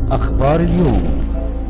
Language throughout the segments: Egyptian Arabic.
أخبار اليوم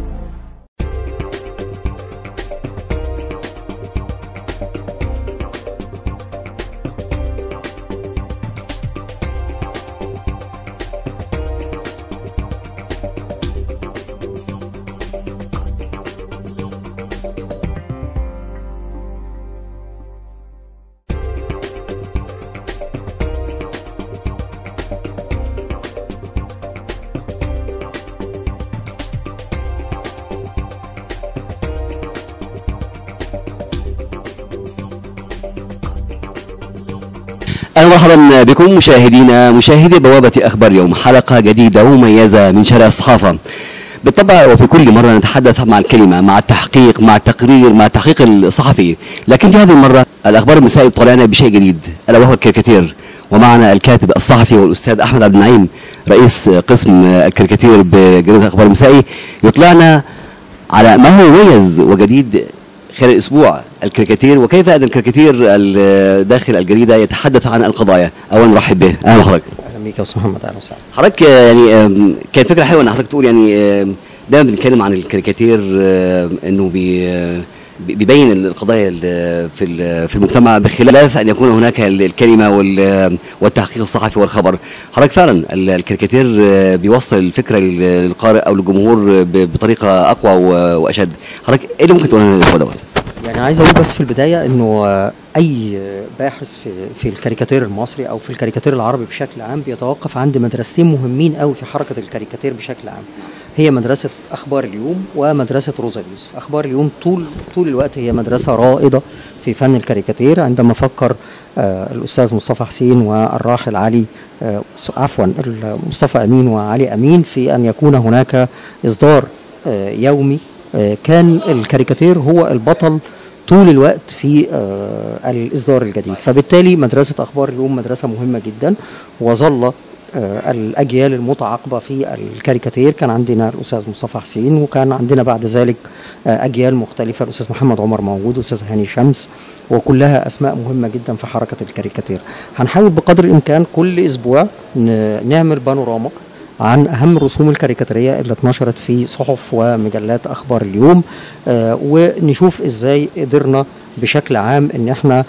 اهلا ومرحبا بكم مشاهدينا مشاهدي بوابه اخبار اليوم حلقه جديده ومميزه من شارع الصحافه بالطبع وفي كل مره نتحدث مع الكلمه مع التحقيق مع التقرير مع التحقيق الصحفي لكن في هذه المره الاخبار المسائي طلعنا بشيء جديد الا وهو الكاريكاتير ومعنا الكاتب الصحفي والاستاذ احمد عبد النعيم رئيس قسم الكاريكاتير بجريده اخبار المسائي يطلعنا على ما هو مميز وجديد خلال اسبوع الكاريكاتير وكيف ان الكاريكاتير ال- داخل الجريده يتحدث عن القضايا اولا نرحب به اهلا بحضرتك اهلا بيك يا استاذ محمد اهلا وسهلا حضرتك آه، يعني آم، كانت فكره حلوه ان حضرتك تقول يعني آم، دايما بنتكلم عن الكاريكاتير آم، انه بي آه، بي- بيبين القضايا ال- في ال- في المجتمع بخلاف ان يكون هناك ال- الكلمه وال- والتحقيق الصحفي والخبر حضرتك فعلا ال- الكاريكاتير آه، بيوصل الفكره لل- للقارئ او للجمهور ب- بطريقه اقوى و- واشد حضرتك ايه اللي ممكن تقول لنا الموضوع دوت يعني عايز اقول بس في البدايه انه آه، اي باحث في في الكاريكاتير المصري او في الكاريكاتير العربي بشكل عام بيتوقف عند مدرستين مهمين قوي في حركه الكاريكاتير بشكل عام هي مدرسه اخبار اليوم ومدرسه روزا يوسف اخبار اليوم طول طول الوقت هي مدرسه رائده في فن الكاريكاتير عندما فكر آه، الاستاذ مصطفى حسين والراحل علي آه، عفوا مصطفى امين وعلي امين في ان يكون هناك اصدار آه، يومي آه، كان الكاريكاتير هو البطل طول الوقت في آه، الإصدار الجديد فبالتالي مدرسة أخبار اليوم مدرسة مهمة جدا وظل آه، الأجيال المتعاقبة في الكاريكاتير كان عندنا الأستاذ مصطفى حسين وكان عندنا بعد ذلك آه، أجيال مختلفة الأستاذ محمد عمر موجود الأستاذ هاني شمس وكلها أسماء مهمة جدا في حركة الكاريكاتير هنحاول بقدر الإمكان كل أسبوع ن- نعمل بانوراما عن اهم الرسوم الكاريكاتيريه اللي اتنشرت في صحف ومجلات اخبار اليوم آه ونشوف ازاي قدرنا بشكل عام ان احنا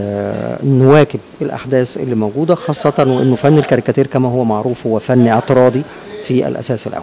آه نواكب الاحداث اللي موجوده خاصه وانه فن الكاريكاتير كما هو معروف هو فن اعتراضي في الاساس الاول.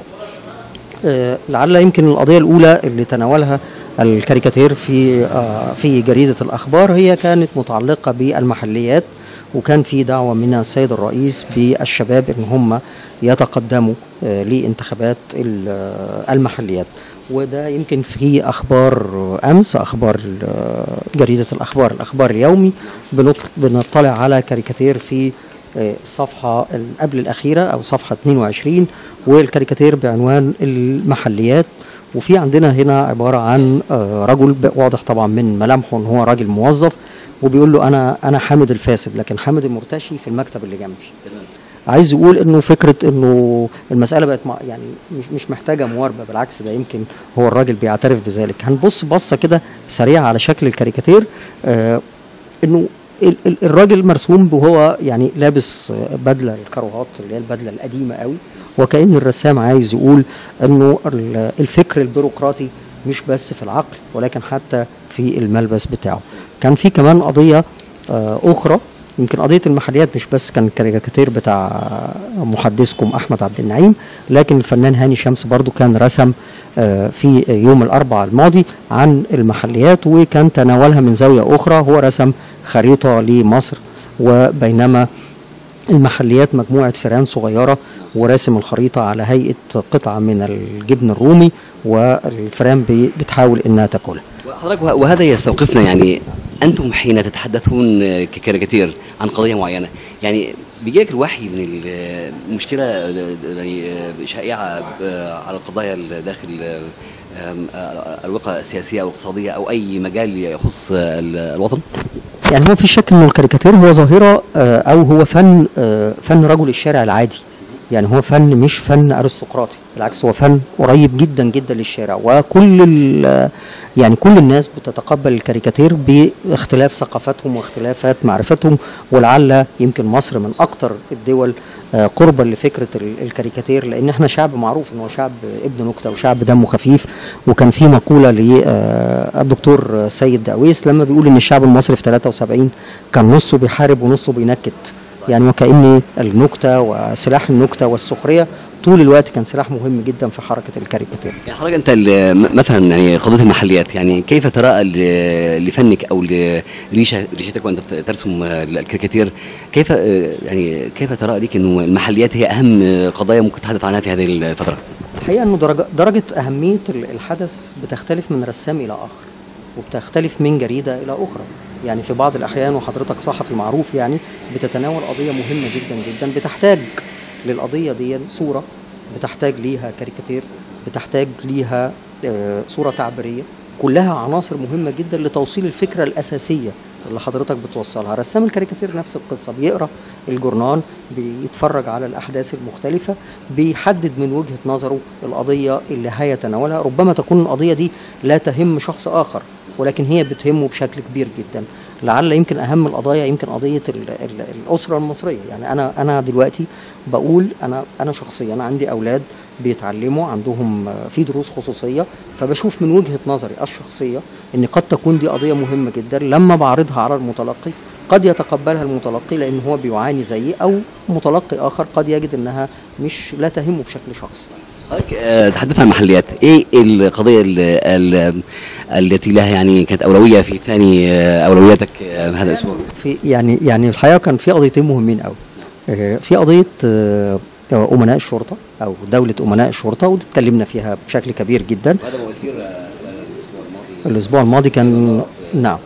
آه، لعل يمكن القضية الأولى اللي تناولها الكاريكاتير في آه، في جريدة الأخبار هي كانت متعلقة بالمحليات وكان في دعوة من السيد الرئيس بالشباب إن هم يتقدموا آه، لانتخابات ال- آه، المحليات وده يمكن في أخبار أمس أخبار ال- آه، جريدة الأخبار الأخبار اليومي بنطل- بنطلع على كاريكاتير في آه، الصفحة ال- قبل الأخيرة أو صفحة 22 والكاريكاتير بعنوان المحليات وفي عندنا هنا عبارة عن آه، رجل ب- واضح طبعا من ملامحه إن هو راجل موظف وبيقول له أنا أنا حامد الفاسد لكن حامد المرتشي في المكتب اللي جنبي عايز يقول انه فكره انه المساله بقت مع- يعني مش مش محتاجه مواربه بالعكس ده يمكن هو الراجل بيعترف بذلك هنبص بصه كده سريعه على شكل الكاريكاتير آه انه ال- ال- الراجل مرسوم وهو يعني لابس آه، بدله الكروهات اللي هي البدله القديمه قوي وكأن الرسام عايز يقول انه ال- الفكر البيروقراطي مش بس في العقل ولكن حتى في الملبس بتاعه كان في كمان قضيه آه، اخرى يمكن قضيه المحليات مش بس كان الكاريكاتير بتاع محدثكم احمد عبد النعيم لكن الفنان هاني شمس برضو كان رسم آه، في يوم الاربعاء الماضي عن المحليات وكان تناولها من زاويه اخرى هو رسم خريطه لمصر وبينما المحليات مجموعة فئران صغيرة وراسم الخريطة على هيئة قطعة من الجبن الرومي والفئران بي- بتحاول إنها تاكلها حضرتك وه- وهذا يستوقفنا يعني انتم حين تتحدثون ككاريكاتير عن قضيه معينه يعني بيجي لك الوحي من ال- المشكله يعني شائعه على القضايا ال- داخل آم، الوقى السياسيه او الاقتصاديه او اي مجال يخص ال- الوطن يعني هو في شك إنه الكاريكاتير هو ظاهرة آه، أو هو فن آه، فن رجل الشارع العادي يعني هو فن مش فن ارستقراطي بالعكس هو فن قريب جدا جدا للشارع وكل ال- يعني كل الناس بتتقبل الكاريكاتير باختلاف ثقافتهم واختلافات معرفتهم ولعل يمكن مصر من اكتر الدول آه، قربا لفكره ال- الكاريكاتير لان احنا شعب معروف ان هو شعب ابن نكته وشعب دمه خفيف وكان في مقوله للدكتور سيد دعويس لما بيقول ان الشعب المصري في 73 كان نصه بيحارب ونصه بينكت يعني وكأن النكتة وسلاح النكتة والسخرية طول الوقت كان سلاح مهم جدا في حركة الكاريكاتير يعني حضرتك انت ال- م- مثلا يعني قضيه المحليات يعني كيف ترى ل- لفنك او لريشه ريشتك وانت بت- ترسم الكاريكاتير كيف آه، يعني كيف ترى ليك انه المحليات هي اهم قضايا ممكن تتحدث عنها في هذه الفتره؟ الحقيقة أنه درجة, درجة أهمية ال- الحدث بتختلف من رسام إلى آخر وبتختلف من جريدة إلى أخرى يعني في بعض الأحيان وحضرتك صحفي معروف يعني بتتناول قضية مهمة جدا جدا بتحتاج للقضية دي صورة بتحتاج ليها كاريكاتير بتحتاج ليها آه، صورة تعبيرية كلها عناصر مهمة جدا لتوصيل الفكرة الأساسية اللي حضرتك بتوصلها رسام الكاريكاتير نفس القصة بيقرأ الجورنال بيتفرج على الأحداث المختلفة بيحدد من وجهة نظره القضية اللي هيتناولها ربما تكون القضية دي لا تهم شخص آخر ولكن هي بتهمه بشكل كبير جدا لعل يمكن أهم القضايا يمكن قضية ال ال الأسرة المصرية يعني أنا أنا دلوقتي بقول أنا أنا شخصيا أنا عندي أولاد بيتعلموا عندهم آه، في دروس خصوصية فبشوف من وجهة نظري الشخصية ان قد تكون دي قضية مهمة جدا لما بعرضها على المتلقي قد يتقبلها المتلقي لان هو بيعاني زيي او متلقي اخر قد يجد انها مش لا تهمه بشكل شخصي حضرتك آه، تحدث عن المحليات ايه القضيه ال- ال- التي لها يعني كانت اولويه في ثاني آه، اولوياتك آه، هذا الاسبوع؟ في يعني يعني الحقيقه كان في قضيتين مهمين قوي آه، في قضيه آه، آه، امناء الشرطه او دوله امناء الشرطه ودي اتكلمنا فيها بشكل كبير جدا هذا موثير الاسبوع الماضي الاسبوع الماضي كان نعم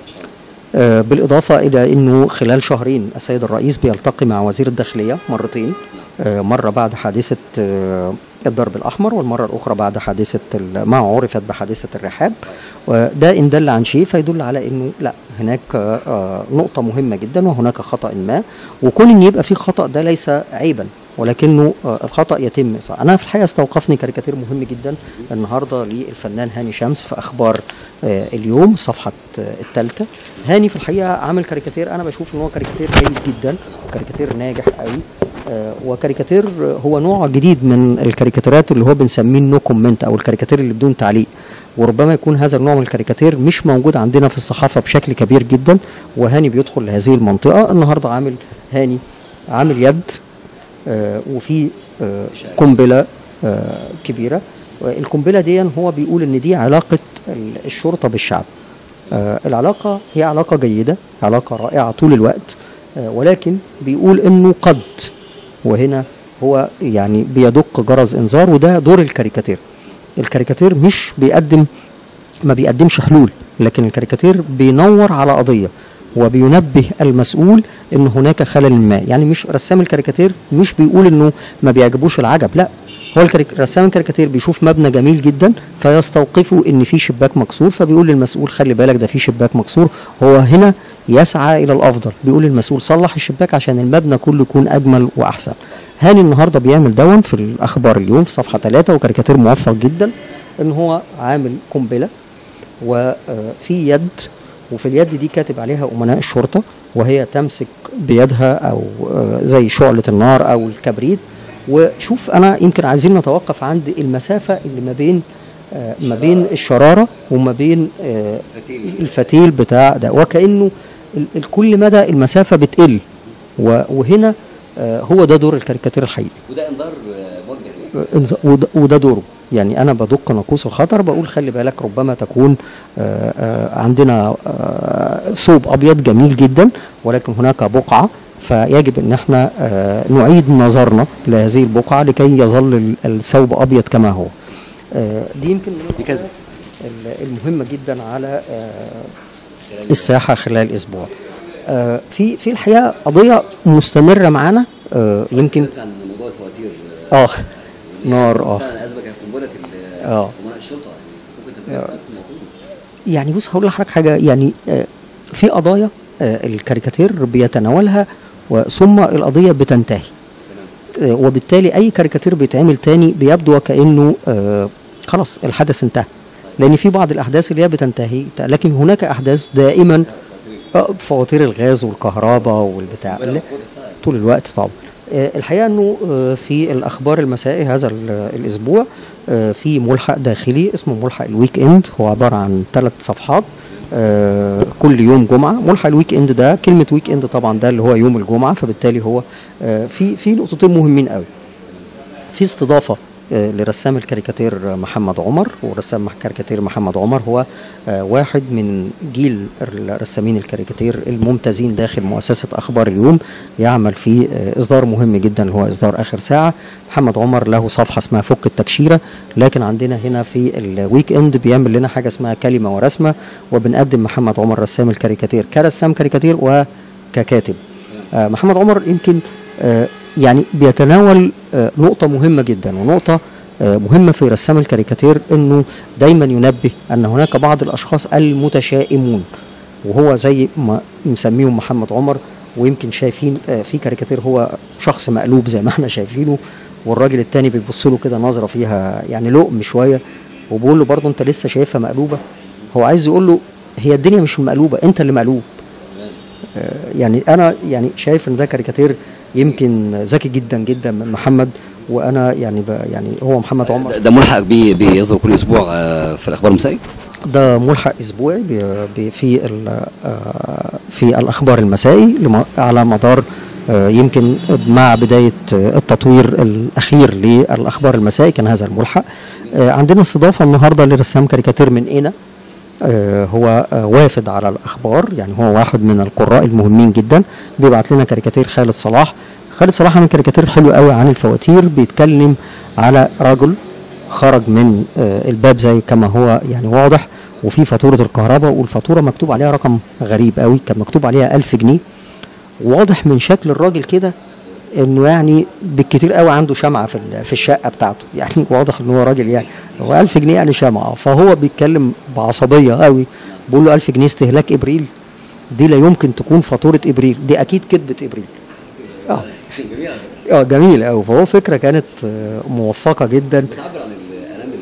آه، بالإضافة إلى أنه خلال شهرين السيد الرئيس بيلتقي مع وزير الداخلية مرتين آه، مرة بعد حادثة آه، الضرب الأحمر والمرة الأخرى بعد حادثة ال- ما عرفت بحادثة الرحاب وده إن دل عن شيء فيدل على أنه لا هناك آه، آه، نقطة مهمة جدا وهناك خطأ ما وكون أن يبقى في خطأ ده ليس عيبا ولكنه آه، الخطأ يتم إصلاحه. أنا في الحقيقة استوقفني كاريكاتير مهم جدا النهارده للفنان هاني شمس في أخبار آه، اليوم صفحة آه، الثالثة هاني في الحقيقة عامل كاريكاتير أنا بشوف إن هو كاريكاتير جيد جدا كاريكاتير ناجح قوي آه، وكاريكاتير آه، هو نوع جديد من الكاريكاتيرات اللي هو بنسميه نو كومنت أو الكاريكاتير اللي بدون تعليق وربما يكون هذا النوع من الكاريكاتير مش موجود عندنا في الصحافة بشكل كبير جدا وهاني بيدخل لهذه المنطقة النهاردة عامل هاني عامل يد آه، وفي آه، قنبله آه، كبيره القنبله دي هو بيقول ان دي علاقه ال- الشرطه بالشعب آه، العلاقه هي علاقه جيده علاقه رائعه طول الوقت آه، ولكن بيقول انه قد وهنا هو يعني بيدق جرس انذار وده دور الكاريكاتير الكاريكاتير مش بيقدم ما بيقدمش حلول لكن الكاريكاتير بينور على قضيه وبينبه المسؤول ان هناك خلل ما يعني مش رسام الكاريكاتير مش بيقول انه ما بيعجبوش العجب لا هو الكاريك... رسام الكاريكاتير بيشوف مبنى جميل جدا فيستوقفه ان في شباك مكسور فبيقول للمسؤول خلي بالك ده في شباك مكسور هو هنا يسعى الى الافضل بيقول للمسؤول صلح الشباك عشان المبنى كله يكون اجمل واحسن هاني النهارده بيعمل دون في الاخبار اليوم في صفحه ثلاثة وكاريكاتير موفق جدا ان هو عامل قنبله وفي يد وفي اليد دي كاتب عليها امناء الشرطه وهي تمسك بيدها او آه، زي شعله النار او الكبريت وشوف انا يمكن عايزين نتوقف عند المسافه اللي ما بين آه، ما بين الشراره وما بين آه، الفتيل بتاع ده وكانه ال- ال- كل مدى المسافه بتقل و- وهنا آه، هو ده دور الكاريكاتير الحقيقي وده انذار موجه إنز- وده- وده دوره يعني انا بدق ناقوس الخطر بقول خلي بالك ربما تكون آه، آه، عندنا آه، ثوب ابيض جميل جدا ولكن هناك بقعه فيجب ان احنا آه، نعيد نظرنا لهذه البقعه لكي يظل ال- الثوب ابيض كما هو آه، دي يمكن من دي كده. ال- المهمه جدا على آه، الساحه خلال اسبوع آه، في في الحقيقه قضيه مستمره معانا آه، يمكن عن موضوع الفواتير اه نار اه فعلا ازمه كانت قنبله ال- آه. امناء الشرطه يعني ممكن تتكلم في الموضوع يعني بص هقول لحضرتك حاجه يعني آه، في قضايا آه، الكاريكاتير بيتناولها و- ثم القضيه بتنتهي آه، وبالتالي اي كاريكاتير بيتعمل تاني بيبدو وكانه آه، خلاص الحدث انتهى لان في بعض الاحداث اللي هي بتنتهي لكن هناك احداث دائما آه، فواتير الغاز والكهرباء والبتاع لا، طول الوقت طبعا آه، الحقيقه انه آه، في الاخبار المسائي هذا ال- الاسبوع آه، في ملحق داخلي اسمه ملحق الويك اند هو عباره عن ثلاث صفحات آه، كل يوم جمعه ملحق الويك اند ده كلمه ويك اند طبعا ده اللي هو يوم الجمعه فبالتالي هو آه، في في نقطتين مهمين قوي في استضافه آه، لرسام الكاريكاتير آه، محمد عمر ورسام الكاريكاتير محمد عمر هو آه، واحد من جيل الرسامين الكاريكاتير الممتازين داخل مؤسسة أخبار اليوم يعمل في آه، إصدار مهم جدا اللي هو إصدار آخر ساعة محمد عمر له صفحة اسمها فك التكشيرة لكن عندنا هنا في الويك إند بيعمل لنا حاجة اسمها كلمة ورسمة وبنقدم محمد عمر رسام الكاريكاتير كرسام كاريكاتير وككاتب آه، محمد عمر يمكن آه، يعني بيتناول آه، نقطة مهمة جدا ونقطة آه، مهمة في رسام الكاريكاتير انه دايما ينبه ان هناك بعض الاشخاص المتشائمون وهو زي ما مسميهم محمد عمر ويمكن شايفين آه، في كاريكاتير هو شخص مقلوب زي ما احنا شايفينه والراجل التاني بيبص له كده نظرة فيها يعني لقم شوية وبيقول له برضه انت لسه شايفها مقلوبة هو عايز يقول له هي الدنيا مش مقلوبة انت اللي مقلوب آه، يعني انا يعني شايف ان ده كاريكاتير يمكن ذكي جدا جدا من محمد وانا يعني ب يعني هو محمد عمر ده- ده ملحق بي بيصدر كل اسبوع آه، في الاخبار المسائي ده ملحق اسبوعي بي- بي- في ال- آه، في الاخبار المسائي لم- على مدار آه، يمكن مع بدايه آه، التطوير الاخير للاخبار المسائي كان هذا الملحق آه، عندنا استضافه النهارده لرسام كاريكاتير من اينا آه، هو آه، وافد على الاخبار يعني هو واحد من القراء المهمين جدا بيبعت لنا كاريكاتير خالد صلاح خالد صلاح عامل كاريكاتير حلو قوي عن الفواتير بيتكلم على رجل خرج من آه، الباب زي كما هو يعني واضح وفي فاتوره الكهرباء والفاتوره مكتوب عليها رقم غريب قوي كان مكتوب عليها 1000 جنيه واضح من شكل الراجل كده انه يعني بالكتير قوي عنده شمعه في ال- في الشقه بتاعته يعني واضح ان هو راجل يعني هو 1000 جنيه يعني شمعه فهو بيتكلم بعصبيه قوي بيقول له 1000 جنيه استهلاك ابريل دي لا يمكن تكون فاتوره ابريل دي اكيد كذبه ابريل اه اه جميل قوي فهو فكره كانت آه، موفقه جدا بتعبر عن الالام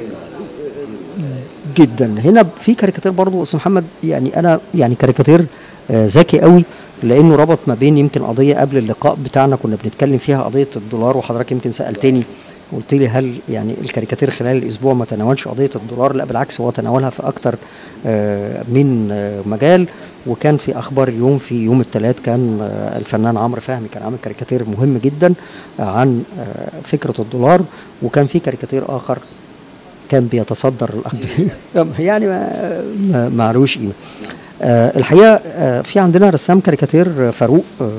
المواطنين جدا هنا في كاريكاتير برضو استاذ محمد يعني انا يعني كاريكاتير آه، ذكي قوي لانه ربط ما بين يمكن قضيه قبل اللقاء بتاعنا كنا بنتكلم فيها قضيه الدولار وحضرتك يمكن سالتني قلت لي هل يعني الكاريكاتير خلال الاسبوع ما تناولش قضيه الدولار لا بالعكس هو تناولها في اكتر آه، من آه، مجال وكان في اخبار اليوم في يوم الثلاث كان آه، الفنان عمرو فهمي كان عامل كاريكاتير مهم جدا آه، عن آه، فكره الدولار وكان في كاريكاتير اخر كان بيتصدر الاخبار يعني ما ما- معلوش قيمه آه الحقيقه آه في عندنا رسام كاريكاتير فاروق آه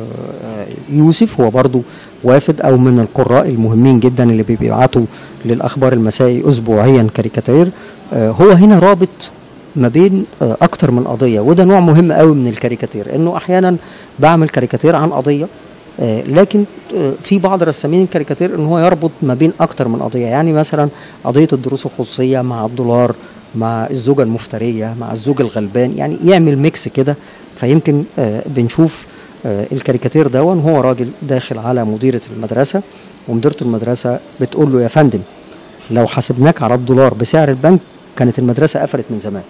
يوسف هو برضو وافد او من القراء المهمين جدا اللي بيبعتوا للاخبار المسائي اسبوعيا كاريكاتير آه هو هنا رابط ما بين آه اكتر من قضيه وده نوع مهم قوي من الكاريكاتير انه احيانا بعمل كاريكاتير عن قضيه آه، لكن آه، في بعض رسامين الكاريكاتير ان هو يربط ما بين اكتر من قضيه يعني مثلا قضيه الدروس الخصوصيه مع الدولار مع الزوجه المفتريه مع الزوج الغلبان يعني يعمل ميكس كده فيمكن آه، بنشوف آه، الكاريكاتير دون هو راجل داخل على مديره المدرسه ومديره المدرسه بتقول له يا فندم لو حسبناك على الدولار بسعر البنك كانت المدرسه قفلت من زمان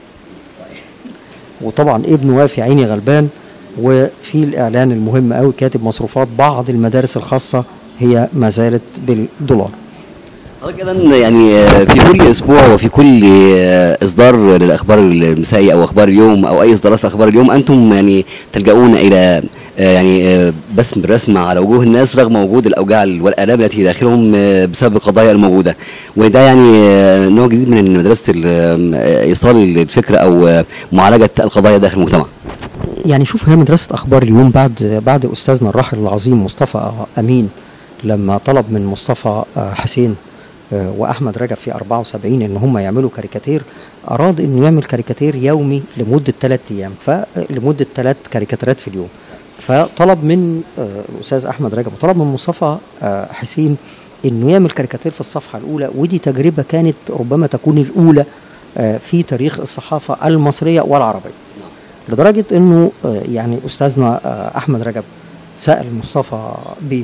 وطبعا ابنه واقف يا عيني غلبان وفي الاعلان المهم قوي كاتب مصروفات بعض المدارس الخاصه هي ما زالت بالدولار حضرتك اذا يعني آه، في كل اسبوع وفي كل آه، اصدار للاخبار المسائي او اخبار اليوم او اي اصدارات في اخبار اليوم انتم يعني تلجؤون الى آه، يعني آه، بسم الرسم على وجوه الناس رغم وجود الاوجاع والالام التي داخلهم آه، بسبب القضايا الموجوده وده يعني آه، نوع جديد من مدرسه ال- آه، ايصال الفكره او آه، معالجه القضايا داخل المجتمع يعني شوف هي مدرسة أخبار اليوم بعد بعد أستاذنا الراحل العظيم مصطفى أمين لما طلب من مصطفى آه، حسين آه، وأحمد رجب في 74 إن هم يعملوا كاريكاتير أراد إنه يعمل كاريكاتير يومي لمدة ثلاث أيام فلمدة ثلاث كاريكاتيرات في اليوم فطلب من آه، الأستاذ أحمد رجب وطلب من مصطفى آه، حسين إنه يعمل كاريكاتير في الصفحة الأولى ودي تجربة كانت ربما تكون الأولى آه، في تاريخ الصحافة المصرية والعربية لدرجه انه آه، يعني استاذنا آه، احمد رجب سال مصطفى بيه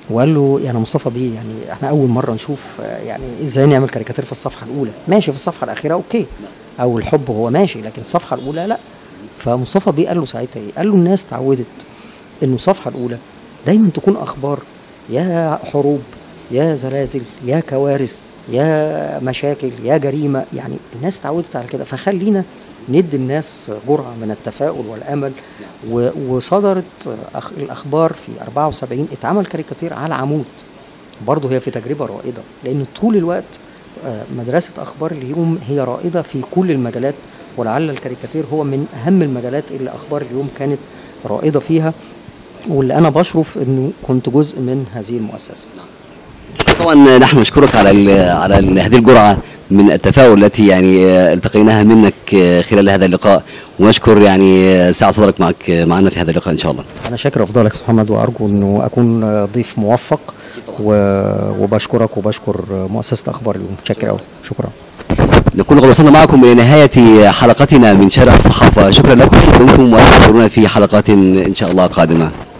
وقال له يعني مصطفى بيه يعني احنا اول مره نشوف آه، يعني ازاي نعمل كاريكاتير في الصفحه الاولى ماشي في الصفحه الاخيره اوكي او الحب هو ماشي لكن الصفحه الاولى لا فمصطفى بيه قال له ساعتها ايه قال له الناس اتعودت انه الصفحه الاولى دايما تكون اخبار يا حروب يا زلازل يا كوارث يا مشاكل يا جريمه يعني الناس اتعودت على كده فخلينا ندي الناس جرعه من التفاؤل والامل و- وصدرت أخ- الاخبار في 74 اتعمل كاريكاتير على عمود برضه هي في تجربه رائده لان طول الوقت آه، مدرسه اخبار اليوم هي رائده في كل المجالات ولعل الكاريكاتير هو من اهم المجالات اللي اخبار اليوم كانت رائده فيها واللي انا بشرف انه كنت جزء من هذه المؤسسه طبعا نحن نشكرك على ال على ال هذه الجرعه من التفاؤل التي يعني آه، التقيناها منك آه، خلال هذا اللقاء ونشكر يعني آه، سعه صدرك معك آه، معنا في هذا اللقاء ان شاء الله انا شاكر افضلك يا أستاذ محمد وارجو انه اكون آه، ضيف موفق و- وبشكرك وبشكر آه، مؤسسه اخبار اليوم شكرا قوي شكرا نكون قد وصلنا معكم الى نهايه حلقتنا من شارع الصحافه شكرا لكم دمتم وانتظرونا في حلقات ان شاء الله قادمه